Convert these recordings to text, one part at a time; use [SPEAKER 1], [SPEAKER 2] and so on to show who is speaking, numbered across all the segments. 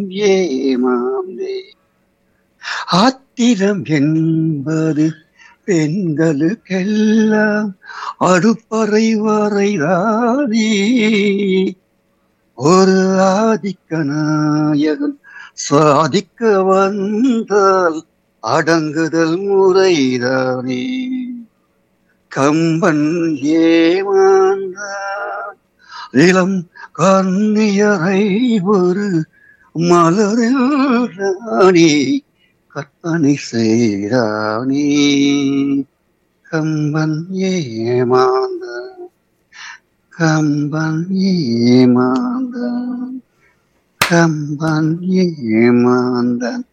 [SPEAKER 1] ஏமாந்தே ஆத்திரம் என்பது பெண்களுக்கெல்லாம் அடுப்பறை வரைதானே ஒரு ஆதிக்க நாயகன் சாதிக்க வந்தால் அடங்குதல் முறைதானே கம்பன் ஏமாந்தான் இளம் கண்ணியரை ஒரு மலரில் ராணி கற்பனை செய்தானே கம்பன் ஏமாந்தான் கம்பன் ஏமாந்தான் கம்பன் ஏமாந்தான்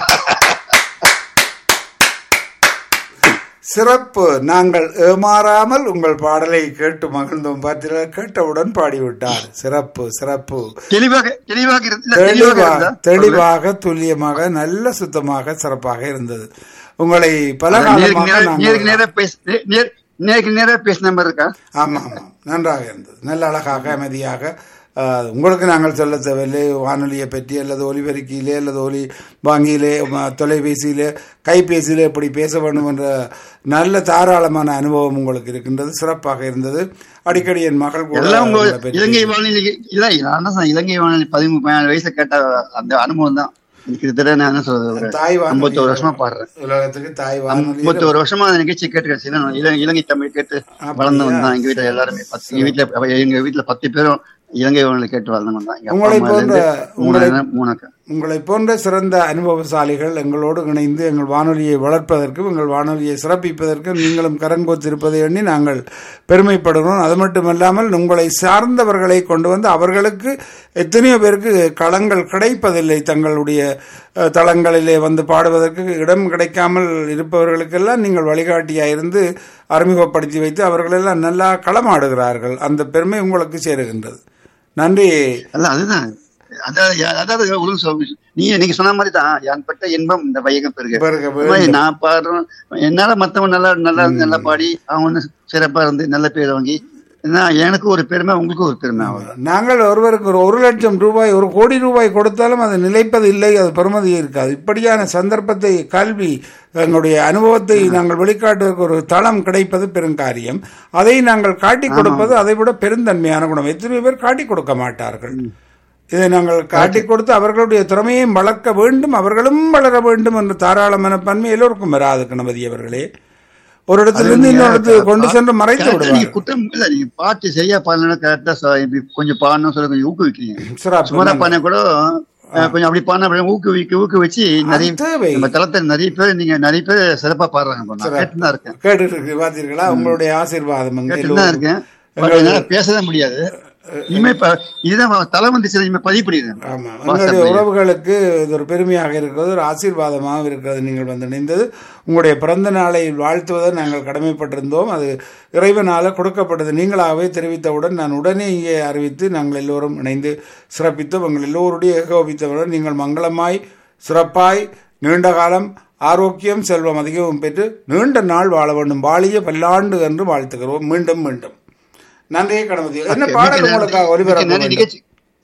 [SPEAKER 2] சிறப்பு நாங்கள் ஏமாறாமல் உங்கள் பாடலை கேட்டு மகிழ்ந்தோம் பார்த்தீர்கள் கேட்டவுடன் பாடிவிட்டார் சிறப்பு சிறப்பு
[SPEAKER 1] தெளிவாக தெளிவாக இருந்து- இல்ல, தெளிவாக
[SPEAKER 2] தெளிவாக
[SPEAKER 1] இருந்தா?
[SPEAKER 2] தெளிவாக துல்லியமாக நல்ல சுத்தமாக சிறப்பாக இருந்தது உங்களை பல
[SPEAKER 1] நேருக்கு
[SPEAKER 2] காலமாக
[SPEAKER 1] நேரா- நேருக்கு
[SPEAKER 2] நாங்கள்
[SPEAKER 1] நேரா பேச நே- நேர்- நேருக்கு நேரா பேசின மாதிரி இருக்கா
[SPEAKER 2] ஆமாம் ஆமாம் நன்றாக இருந்தது நல்ல அழகாக அமைதியாக அஹ், உங்களுக்கு நாங்கள் சொல்ல தேவையில்லை வானொலியை பற்றி அல்லது ஒலிபெருக்கியிலே அல்லது ஒலி வாங்கியிலே ம- தொலைபேசியிலே கைபேசியிலே எப்படி பேச வேண்டும் என்ற நல்ல தாராளமான அனுபவம் உங்களுக்கு இருக்கின்றது சிறப்பாக இருந்தது அடிக்கடி என் மகள் கூட
[SPEAKER 1] எல்லாம் உங்க
[SPEAKER 2] உங்களை பற்றி-
[SPEAKER 1] இலங்கை வானொலி இல்ல நான் என்ன சொன்னேன், இலங்கை வானொலி பதிமூணு பதினாலு வயசுல கேட்ட அந்த அனுபவம் தான் எனக்கு கிட்டத்தட்ட நான் என்ன சொல்றது ஒரு
[SPEAKER 2] தாய் வானொலி
[SPEAKER 1] ஐம்பத்தோரு வருஷமா பாடுறேன்
[SPEAKER 2] உலகத்துக்கு தாய் வானொலி
[SPEAKER 1] ஐம்பத்தோரு வருஷமா அந்த நிகழ்ச்சி கேட்டு இலங்கை இலங்கை தமிழ் கேட்டு வளர்ந்தவன் தான் எங்க வீட்டுல எல்லாருமே பத்து எங்க வீட்டுல எங்க வீட்டுல பத்து பேரும் இலங்கை வானொலி கேட்டு வளர்ந்தவன் தான் எங்க அப்பா
[SPEAKER 2] உங்களை
[SPEAKER 1] அம்மால இருந்து
[SPEAKER 2] போன்ற-
[SPEAKER 1] மூணு
[SPEAKER 2] உங்களை-
[SPEAKER 1] அண்ணன், மூணு அக்கா
[SPEAKER 2] உங்களை போன்ற சிறந்த அனுபவசாலிகள் எங்களோடு இணைந்து எங்கள் வானொலியை வளர்ப்பதற்கும் எங்கள் வானொலியை சிறப்பிப்பதற்கும் நீங்களும் கரங்கோத்திருப்பதை எண்ணி நாங்கள் பெருமைப்படுகிறோம் அது மட்டுமல்லாமல் உங்களை சார்ந்தவர்களை கொண்டு வந்து அவர்களுக்கு எத்தனையோ பேருக்கு களங்கள் கிடைப்பதில்லை தங்களுடைய அஹ், தளங்களிலே வந்து பாடுவதற்கு இடம் கிடைக்காமல் இருப்பவர்களுக்கெல்லாம் நீங்கள் வழிகாட்டியாக இருந்து அறிமுகப்படுத்தி வைத்து அவர்களெல்லாம் நல்லா களமாடுகிறார்கள் அந்த பெருமை உங்களுக்கு சேருகின்றது நன்றி
[SPEAKER 1] அல்ல அதுதான் அதாவது அதாவது உங்களுக்கு சொல்~ நீங்க நீங்க சொன்ன மாதிரி தான் யான் பட்ட இன்பம் இந்த வையகம் பெருக
[SPEAKER 2] பெருக
[SPEAKER 1] இந்த மாதிரி நான் பாடுறேன் என்னால மத்தவன் நல்லா நல்லா நல்லா பாடி அவன் சிறப்பா இருந்து நல்ல பேர் வாங்கி நான் எனக்கு ஒரு பெருமை உங்களுக்கு ஒரு பெருமை ஆகும்
[SPEAKER 2] நாங்கள் ஒருவருக்கு ஒரு ஒரு லட்சம் ரூபாய் ஒரு கோடி ரூபாய் கொடுத்தாலும் அது நிலைப்பது இல்லை அது பெறுமதி இருக்காது இப்படியான சந்தர்ப்பத்தை கல்வி எங்களுடைய அனுபவத்தை நாங்கள் வெளிக்காட்டுவதற்கு ஒரு தளம் கிடைப்பது பெருங்காரியம் அதை நாங்கள் காட்டிக் கொடுப்பது அதை விட பெருந்தன்மையான குணம் எத்தனை பேர் காட்டிக் கொடுக்க மாட்டார்கள் இதை நாங்கள் காட்டிக் கொடுத்து அவர்களுடைய திறமையையும் வளர்க்க வேண்டும் அவர்களும் வளர வேண்டும் என்ற தாராள மனப்பான்மை எல்லோருக்கும் வராது கணபதி அவர்களே ஒரு இடத்திலிருந்து இன்னொரு இடத்துக்கு கொண்டு சென்று மறைத்து
[SPEAKER 1] Correct ஆ நீங்க
[SPEAKER 2] விடுவார்கள்
[SPEAKER 1] குற்றம் இல்ல நீங்க பாட்டு சரியா பாடலன்னா கரெக்டா இப்படி கொஞ்சம் பாடணும் சொல்ல கொஞ்சம் ஊக்குவிக்கிறீங்க
[SPEAKER 2] சிறப்பு.
[SPEAKER 1] சுமாரா பாடினா கூட அஹ், கொஞ்சம் அப்படி பாடினா அப்படி ஊக்குவிக்க ஊக்குவிச்சு நிறைய
[SPEAKER 2] அது தேவை.
[SPEAKER 1] நம்ம தளத்தில் நிறைய பேர் நீங்க நிறைய பேர் சிறப்பா பாடுறாங்க இப்ப நான் கேட்டு தான் இருக்கேன்
[SPEAKER 2] கேட்டு இருக்கு பார்த்தீர்களா உங்களுடைய ஆசீர்வாதம் அங்கே
[SPEAKER 1] கேட்டு தான் இருக்கேன் But என்னால பேசதான் முடியாது இனிமே இப்ப இதுதான் தலை வந்துச்சு இனிமே பதிவு பண்ணிடுறேன்
[SPEAKER 2] ஆமா உங்களுடைய உறவுகளுக்கு இது ஒரு பெருமையாக இருக்கிறது ஒரு ஆசீர்வாதமாக இருக்கிறது நீங்கள் வந்து இணைந்தது உங்களுடைய பிறந்த நாளை வாழ்த்துவதை நாங்கள் கடமைப்பட்டிருந்தோம் அது இறைவனால கொடுக்கப்பட்டது நீங்களாகவே தெரிவித்தவுடன் நான் உடனே இங்கே அறிவித்து நாங்கள் எல்லோரும் இணைந்து சிறப்பித்து உங்கள் எல்லோருடைய ஏகோபித்தவுடன் நீங்கள் மங்களமாய் சிறப்பாய் நீண்ட காலம் ஆரோக்கியம் செல்வம் அதிகமும் பெற்று நீண்ட நாள் வாழ வேண்டும் வாழிய பல்லாண்டு என்று வாழ்த்துகிறோம் மீண்டும் மீண்டும் நன்றியே கடமதி என்ன பாடல் உங்களுக்காக ஒளிபரப்ப
[SPEAKER 1] மிக்க நன்றி
[SPEAKER 2] வேண்டும்?
[SPEAKER 1] நிகழ்ச்சி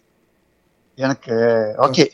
[SPEAKER 1] எனக்கு ஓகே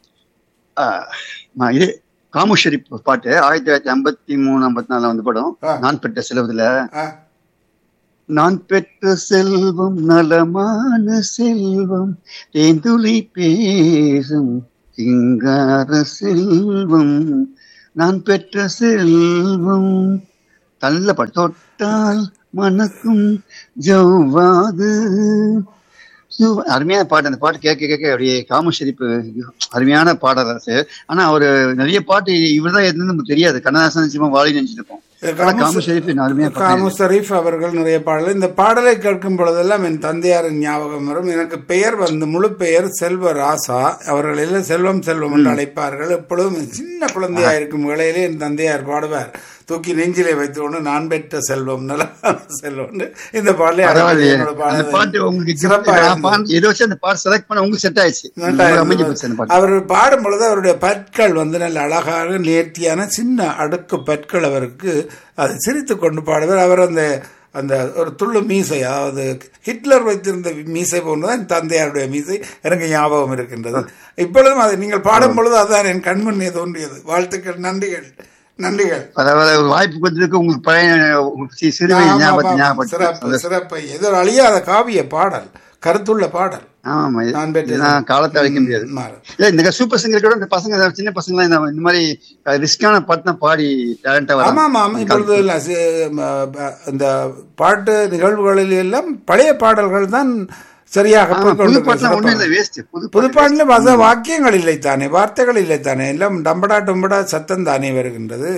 [SPEAKER 1] இது காமுஷரி பாட்டு ஆயிரத்தி தொள்ளாயிரத்தி ஐம்பத்தி மூணு ஐம்பத்தி நாலுல வந்து படம்
[SPEAKER 2] ஆ.
[SPEAKER 1] நான் பெற்ற செலவுல
[SPEAKER 2] ஆ,
[SPEAKER 1] நான் பெற்ற செல்வம் நலமான செல்வம் தேந்துளி பேசும் சிங்கார செல்வம் நான் பெற்ற செல்வம் தள்ள தொட்டால் மணக்கும் ஜவ்வாது சு- அருமையான பாட்டு அந்த பாட்டு கேட்க கேட்க அப்படியே காமஷரிப்பு அருமையான பாடல் ஆனா அவரு நிறைய பாட்டு இவர்தான் எதுன்னு நமக்கு தெரியாது கண்ணதாசன் சும்மா வாழி நினைச்சிருப்போம் ஆனா காமஷரிப்பு அருமையா பாட்டு
[SPEAKER 2] காமு ஷரீஃப் அவர்கள் நிறைய பாடல் இந்த பாடலை கேட்கும் பொழுதெல்லாம் என் தந்தையாரின் ஞாபகம் வரும் எனக்கு பெயர் வந்து முழு பெயர் செல்வ ராசா அவர்கள் எல்லாம் செல்வம் செல்வம் என்று அழைப்பார்கள் எப்பொழுதும் சின்ன குழந்தையா இருக்கும் வேளையிலே என் தந்தையார் பாடுவார் தூக்கி நெஞ்சிலே வைத்து கொண்டு நான் பெற்ற செல்வம் நலமான செல்வம் இந்த பாடலை
[SPEAKER 1] பரவாயில்லையே.
[SPEAKER 2] என்னோட
[SPEAKER 1] அந்த
[SPEAKER 2] பாடல்
[SPEAKER 1] பாட்டு உங்களுக்கு
[SPEAKER 2] சிறப்பா
[SPEAKER 1] நான்
[SPEAKER 2] இருந்தது.
[SPEAKER 1] பாடு- இதை வச்சு அந்த பாட்டு செலக்ட் பண்ண உங்களுக்கு செட் ஆயிடுச்சு
[SPEAKER 2] நல்லா
[SPEAKER 1] உங்களுக்கு அமைஞ்சு
[SPEAKER 2] இருந்தது.
[SPEAKER 1] போச்சு அந்த பாட்டு
[SPEAKER 2] அவர் பாடும் பொழுது அவருடைய பற்கள் வந்து நல்ல அழகாக நேர்த்தியான சின்ன அடுக்கு பற்கள் அவருக்கு அது சிரித்து கொண்டு பாடுவார் அவர் அந்த அந்த ஒரு துள்ளு மீசை அதாவது ஹிட்லர் வைத்திருந்த மீசை போன்றுதான் என் தந்தையாருடைய மீசை எனக்கு ஞாபகம் இருக்கின்றது இப்பொழுதும் அதை நீங்கள் பாடும் பொழுது அதுதான் என் கண்முன்னே தோன்றியது வாழ்த்துக்கள் நன்றிகள் நன்றிகள்
[SPEAKER 1] பரவாயில்ல ஒரு வாய்ப்பு கொடுத்ததுக்கு உங்களுக்கு பழைய உங்களுக்கு சி- சிறுமை
[SPEAKER 2] ஆமா,
[SPEAKER 1] ஞாபகத்தை
[SPEAKER 2] ஆமா,
[SPEAKER 1] ஞாபகப்படுத்தி
[SPEAKER 2] சிறப்பு சிறப்பு ஏதோ ஒரு அழியாத காவிய பாடல் கருத்துள்ள பாடல்
[SPEAKER 1] ஆமா இது-
[SPEAKER 2] நான் பெற்றது.
[SPEAKER 1] இதெல்லாம் காலத்தை அழைக்க முடியாது
[SPEAKER 2] மாறு.
[SPEAKER 1] இல்ல இந்த சூப்பர் சிங்கர் கூட இந்த பசங்க சின்ன பசங்க எல்லாம் இந்த- இந்த மாதிரி ரிஸ்கான பாட்டு தான் பாடி டேலண்டா
[SPEAKER 2] ஆமா ஆமா ஆமா. இப்பொழுது இல்ல, சி- ம, ப- இந்த பாட்டு நிகழ்வுகளில் எல்லாம் பழைய பாடல்கள் தான் சரியாக போய்
[SPEAKER 1] புது
[SPEAKER 2] கொண்டிருக்கிறது.
[SPEAKER 1] பாட்டுலாம் ஒண்ணும் இல்ல
[SPEAKER 2] சிறப்பாக.
[SPEAKER 1] வேஸ்ட் புது
[SPEAKER 2] புது
[SPEAKER 1] பாட்டு
[SPEAKER 2] பாட்டில் வச வாக்கியங்கள் இல்லை தானே வார்த்தைகள் இல்லை தானே எல்லாம் டம்படா டம்படா சத்தம் தானே வருகின்றது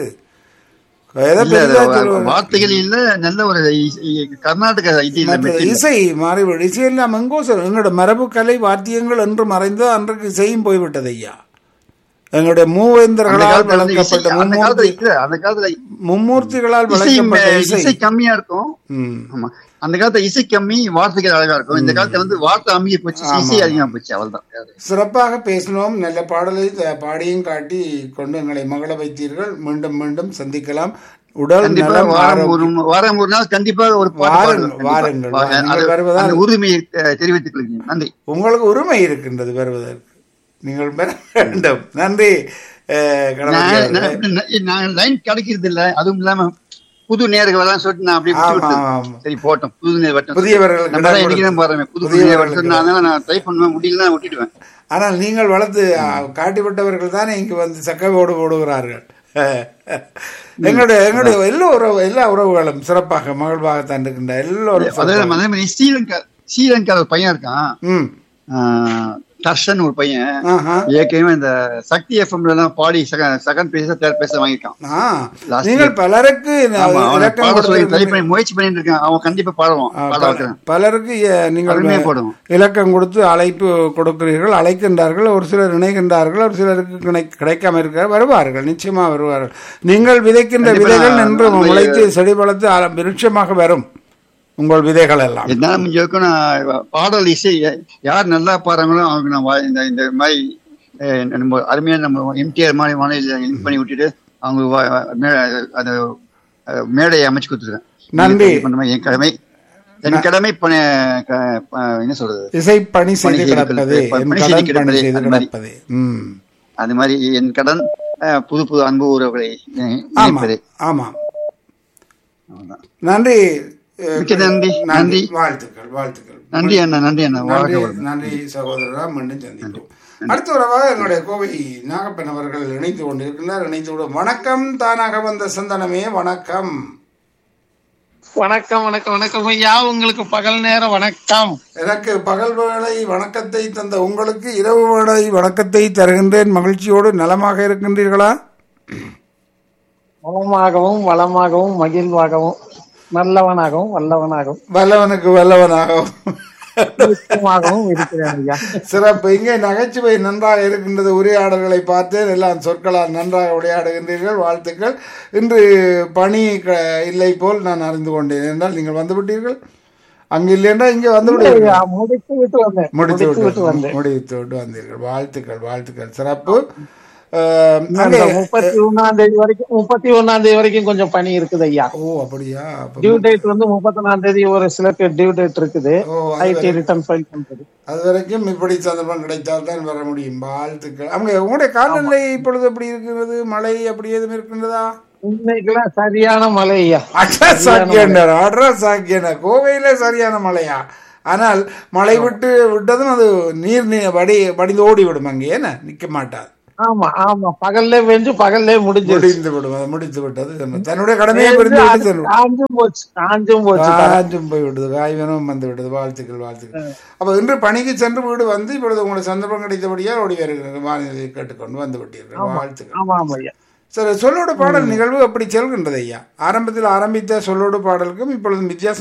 [SPEAKER 2] ஏதோ
[SPEAKER 1] இல்ல,
[SPEAKER 2] பெரிதா
[SPEAKER 1] அது
[SPEAKER 2] சொல்லுவாங்க.
[SPEAKER 1] வார்த்தைகள் இல்ல நல்ல ஒரு இ- இ- கர்நாடக இது இல்ல
[SPEAKER 2] மற்றது
[SPEAKER 1] மெட்டீரியல்.
[SPEAKER 2] இசை மாறிவிடும் இசை எல்லாம் எங்கோ சொல் எங்களோட மரபு கலை வாத்தியங்கள் என்று மறைந்து அன்றைக்கு இசையும் போய்விட்டது ஐயா எங்களுடைய
[SPEAKER 1] அந்த
[SPEAKER 2] மூவேந்தர்களால்
[SPEAKER 1] காலத்துல வந்து இசை-
[SPEAKER 2] வளர்க்கப்பட்ட
[SPEAKER 1] அந்த
[SPEAKER 2] மும்மூர்த்தி
[SPEAKER 1] காலத்துல இல்ல அந்த காலத்துல
[SPEAKER 2] மும்மூர்த்திகளால்
[SPEAKER 1] இசை
[SPEAKER 2] வளர்க்கப்பட்ட
[SPEAKER 1] இசை
[SPEAKER 2] இசை
[SPEAKER 1] கம்மியா இருக்கும்
[SPEAKER 2] ம்.
[SPEAKER 1] ஆமா அந்த காலத்துல இசை கம்மி வார்த்தைகள் அழகா இருக்கும் இந்த காலத்துல வந்து வார்த்தை அமுகி போச்சு இசை அதிகமா போச்சு அவ்வளவுதான்
[SPEAKER 2] சிறப்பாக பேசினோம் நல்ல பாடலை த- பாடியும் காட்டி கொண்டு எங்களை மகள வைத்தீர்கள் மீண்டும் மீண்டும் சந்திக்கலாம் உடல்
[SPEAKER 1] கண்டிப்பா
[SPEAKER 2] நலம்
[SPEAKER 1] வாரம்
[SPEAKER 2] ஆரோக்கியம்
[SPEAKER 1] ஒரு வாரம் ஒரு நாள் கண்டிப்பா ஒரு பாட்டு
[SPEAKER 2] வாருங்கள்,
[SPEAKER 1] பாடுவேன்.
[SPEAKER 2] வாருங்கள்.
[SPEAKER 1] கண்டிப்பா.
[SPEAKER 2] நீங்கள்
[SPEAKER 1] அது-
[SPEAKER 2] வருவதால்
[SPEAKER 1] அந்த உரிமையை அஹ், தெரிவித்துக் கொள்கிறேன் நன்றி
[SPEAKER 2] உங்களுக்கு உரிமை இருக்கின்றது வருவதற்கு நீங்கள் பெற வேண்டும் நன்றி அஹ், கணபதி
[SPEAKER 1] நான்
[SPEAKER 2] அவர்களே.
[SPEAKER 1] நான் நான் லைன் கிடைக்கிறது இல்ல அதுவும் இல்லாம புது நேர்கள் எல்லாம் சொல்லிட்டு நான் அப்படியே விட்டு
[SPEAKER 2] ஆமா,
[SPEAKER 1] விட்டேன்.
[SPEAKER 2] ஆமா.
[SPEAKER 1] சரி போட்டோம் புது நேர் வட்டம்
[SPEAKER 2] புதியவர்களுக்கு
[SPEAKER 1] நம்ம தான்
[SPEAKER 2] இடம்
[SPEAKER 1] இன்னைக்கு தான் பாருங்க புது புது நேர்
[SPEAKER 2] புதியவர்களுக்கு
[SPEAKER 1] வட்டம் அதனால நான் ட்ரை பண்ணுவேன் முடியலன்னா விட்டுடுவேன்
[SPEAKER 2] ஆனால் நீங்கள் வளர்த்து அஹ், காட்டிவிட்டவர்கள் தானே இங்கு வந்து சக்கவோடு போடுகிறார்கள் எங்களுடைய எங்களுடைய எல்லா உறவு எல்லா உறவுகளும் சிறப்பாக மகிழ்வாகத்தான் இருக்கின்ற எல்லோரும்
[SPEAKER 1] அதே
[SPEAKER 2] சிறப்பாக.
[SPEAKER 1] அதே மாதிரி ஸ்ரீலங்கா ஸ்ரீலங்கா ஒரு பையன் இருக்கான்
[SPEAKER 2] ம்
[SPEAKER 1] ஆஹ், தர்ஷன் ஒரு பையன்
[SPEAKER 2] ஆஹா
[SPEAKER 1] ஏற்கனவே இந்த சக்தி எஃப்எம்ல எல்லாம் பாடி செகண்ட் பேச தேர்ட் பேச வாங்கியிருக்கான்
[SPEAKER 2] ஆ,
[SPEAKER 1] Last
[SPEAKER 2] நீங்கள் பலருக்கு
[SPEAKER 1] ஆமா, அவனை
[SPEAKER 2] இலக்கம்
[SPEAKER 1] பாட சொல்லி ட்ரை
[SPEAKER 2] கொடுத்திருக்கிறீர்கள்.
[SPEAKER 1] பண்ணி முயற்சி பண்ணிட்டு இருக்கான் அவன் கண்டிப்பா பாடுவான்
[SPEAKER 2] ஆ,
[SPEAKER 1] பாட
[SPEAKER 2] பல-
[SPEAKER 1] வைக்கிறேன்
[SPEAKER 2] பலருக்கு அஹ், நீங்கள்
[SPEAKER 1] அருமையா பாடுவான்
[SPEAKER 2] இலக்கம் கொடுத்து அழைப்பு கொடுக்கிறீர்கள் அழைக்கின்றார்கள் ஒரு சிலர் இணைகின்றார்கள் ஒரு சிலருக்கு கிடை- கிடைக்காம இருக்க வருவார்கள் நிச்சயமா வருவார்கள் நீங்கள் விதைக்கின்ற
[SPEAKER 1] கண்டிப்பா
[SPEAKER 2] விதைகள் நின்று
[SPEAKER 1] நம்ம-
[SPEAKER 2] முளைத்து செடி வளர்த்து அல- விருட்சமாக வரும் உங்கள் விதைகள் எல்லாம்
[SPEAKER 1] என்னால முடிஞ்ச வரைக்கும் நான் பாடல் இசை யார் நல்லா பாடுறாங்களோ அவங்க நான் வா- இந்த இந்த மாதிரி அஹ், நம்ம அருமையா நம்ம எம்டிஆர் மாதிரி மாநில லிங்க் பண்ணி விட்டுட்டு அவங்க வா- மே- அது அஹ், மேடையை அமைச்சு கொடுத்துருக்கேன்
[SPEAKER 2] நன்றி.
[SPEAKER 1] பண்ண மாதிரி என் கடமை என் கடமை பண- க- ப- என்ன சொல்றது
[SPEAKER 2] இசை பணி செய்து
[SPEAKER 1] செய்து
[SPEAKER 2] கிடப்பது
[SPEAKER 1] கிடப்பது,
[SPEAKER 2] என்
[SPEAKER 1] பணி
[SPEAKER 2] கடன்
[SPEAKER 1] செய்து
[SPEAKER 2] பணி
[SPEAKER 1] கிடப்பது,
[SPEAKER 2] செய்து
[SPEAKER 1] அது மாதிரி.
[SPEAKER 2] கிடப்பது ம்
[SPEAKER 1] அது மாதிரி என் கடன் அஹ், புது புது அன்பு உறவுகளை அஹ்,
[SPEAKER 2] ஆமா
[SPEAKER 1] இணைப்பது
[SPEAKER 2] ஆமா
[SPEAKER 1] அவ்வளவுதான்.
[SPEAKER 2] நன்றி அஹ்,
[SPEAKER 1] மிக்க நன்றி, நன்றி.
[SPEAKER 2] வாழ்த்துக்கள் வாழ்த்துக்கள்
[SPEAKER 1] நன்றி அண்ணா நன்றி அண்ணா
[SPEAKER 2] நன்றி
[SPEAKER 1] வாழ்க வளமுடன்.
[SPEAKER 2] நன்றி சகோதரரா மீண்டும் சந்திப்போம் அடுத்த உறவாக எங்களுடைய கோவை நாகப்பன் அவர்கள் இணைத்து கொண்டிருக்கிறார் இணைத்து விட வணக்கம் தானாக வந்த சந்தனமே வணக்கம்
[SPEAKER 3] வணக்கம் வணக்கம் வணக்கம் ஐயா உங்களுக்கு பகல் நேரம் வணக்கம்
[SPEAKER 2] எனக்கு பகல் வேளை வணக்கத்தை தந்த உங்களுக்கு இரவு வேளை வணக்கத்தை தருகின்றேன் மகிழ்ச்சியோடு நலமாக இருக்கின்றீர்களா
[SPEAKER 3] வளமாகவும் வளமாகவும் மகிழ்வாகவும் நல்லவனாகவும் வல்லவனாகவும்
[SPEAKER 2] வல்லவனுக்கு வல்லவனாகவும்
[SPEAKER 3] நிச்சயமாகவும் இருக்கிறேன் ஐயா
[SPEAKER 2] சிறப்பு இங்கே நகைச்சுவை நன்றாக இருக்கின்றது உரையாடல்களை பார்த்தேன் எல்லாம் சொற்களால் நன்றாக உரையாடுகின்றீர்கள் வாழ்த்துக்கள் இன்று பணி க- இல்லை போல் நான் அறிந்து கொண்டேன் என்றால் நீங்கள் வந்து விட்டீர்கள் அங்கு இல்லை என்றால் இங்கே வந்து விட்டீர்கள்
[SPEAKER 3] ஐயா, முடித்து விட்டு வந்தேன்
[SPEAKER 2] முடித்து
[SPEAKER 3] முடித்து விட்டு
[SPEAKER 2] விட்டு
[SPEAKER 3] வந்தேன்
[SPEAKER 2] முடித்து விட்டு வந்தீர்கள் வாழ்த்துக்கள் வாழ்த்துக்கள் சிறப்பு அஹ், அங்கே
[SPEAKER 3] அந்த முப்பத்தி ஒண்ணாம் தேதி வரைக்கும் முப்பத்தி ஒண்ணாம் தேதி வரைக்கும் கொஞ்சம் பணி இருக்குது ஐயா
[SPEAKER 2] ஓ அப்படியா அப்ப-
[SPEAKER 3] டியூ டேட் வந்து முப்பத்தொன்னாம் தேதி ஒரு சிலருக்கு டியூ டேட் இருக்குது
[SPEAKER 2] ஓ அது
[SPEAKER 3] ஐடி ரிட்டர்ன் ஃபைல் பண்றது
[SPEAKER 2] அது வரைக்கும் இப்படி சந்தர்ப்பம் கிடைத்தால் தான் வர முடியும் வாழ்த்துக்கள் அவங்க உங்களுடைய காலநிலை இப்பொழுது எப்படி இருக்கிறது மழை அப்படி எதுவும் இருக்கின்றதா
[SPEAKER 3] இன்னைக்கெல்லாம் சரியான மழை ஐயா
[SPEAKER 2] அட்ரஸ் சாக்கியண்டர் அட்ரஸ் சாக்கியண்டர் கோவையில சரியான மழையா ஆனால் மழை விட்டு விட்டதும் அது நீர் நீ- வடி வடிந்து ஓடி விடும் அங்கே என்ன நிக்க மாட்டாது
[SPEAKER 3] ஆமா ஆமா பகல்ல வெஞ்சு பகல்லே முடிஞ்சு
[SPEAKER 2] முடிந்து விடும் அது முடித்து விட்டது தன்னுடைய கடமையை புரிந்து விட்டு தன்
[SPEAKER 3] காஞ்சும் போச்சு காஞ்சும் போச்சு
[SPEAKER 2] காஞ்சும் போய் விடுது காய்வனும் வந்து விடுது வாழ்த்துக்கள் வாழ்த்துக்கள் அப்ப இன்று பணிக்கு சென்று வீடு வந்து இப்பொழுது உங்களுக்கு சந்தர்ப்பம் கிடைத்தபடியால் ஓடி வருகிறது வானிலை கேட்டுக்கொண்டு வந்து விட்டீர்கள் வாழ்த்துக்கள்
[SPEAKER 3] ஆமா ஆமா ஐயா
[SPEAKER 2] சரி சொல்லோடு பாடல் நிகழ்வு அப்படி செல்கின்றது ஐயா ஆரம்பத்தில் ஆரம்பித்த சொல்லோடு பாடலுக்கும் இப்பொழுது வித்தியாசம்